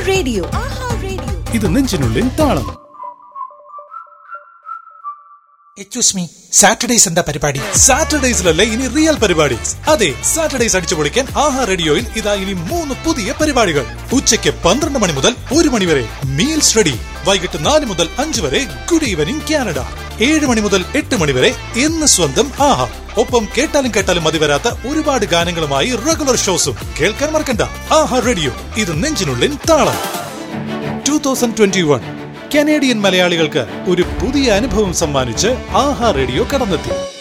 radio ആഹാ radio ഇത് നെഞ്ചിനുള്ളിൽ താളം എക്സ്ക്യൂസ് മീ സാറ്റർഡേസ് എന്താ പരിപാടി സാറ്റർഡേസിലല്ലേ ഇനി റിയൽ പരിപാടി അതെ സാറ്റർഡേസ് അടിച്ചു പൊളിക്കാൻ ആഹാ റേഡിയോയിൽ ഇതാ ഇനി മൂന്ന് പുതിയ പരിപാടികൾ ഉച്ചയ്ക്ക് പന്ത്രണ്ട് മണി മുതൽ ഒരു മണി വരെ മീൽസ് റെഡി വൈകിട്ട് നാല് മുതൽ അഞ്ച് വരെ ഗുഡ് ഈവനിംഗ് കാനഡ ഏഴ് മണി മുതൽ എട്ട് മണി വരെ എന്ന് സ്വന്തം ആഹാ ഒപ്പം കേട്ടാലും കേട്ടാലും മതി വരാത്ത ഒരുപാട് ഗാനങ്ങളുമായി റെഗുലർ ഷോസും കേൾക്കാൻ മറക്കണ്ട ആഹാ റേഡിയോ ഇത് നെഞ്ചിനുള്ളിൽ താളം two thousand twenty one Canadian മലയാളികൾക്ക് ഒരു പുതിയ അനുഭവം സമ്മാനിച്ച് ആഹാ റേഡിയോ കടന്നെത്തി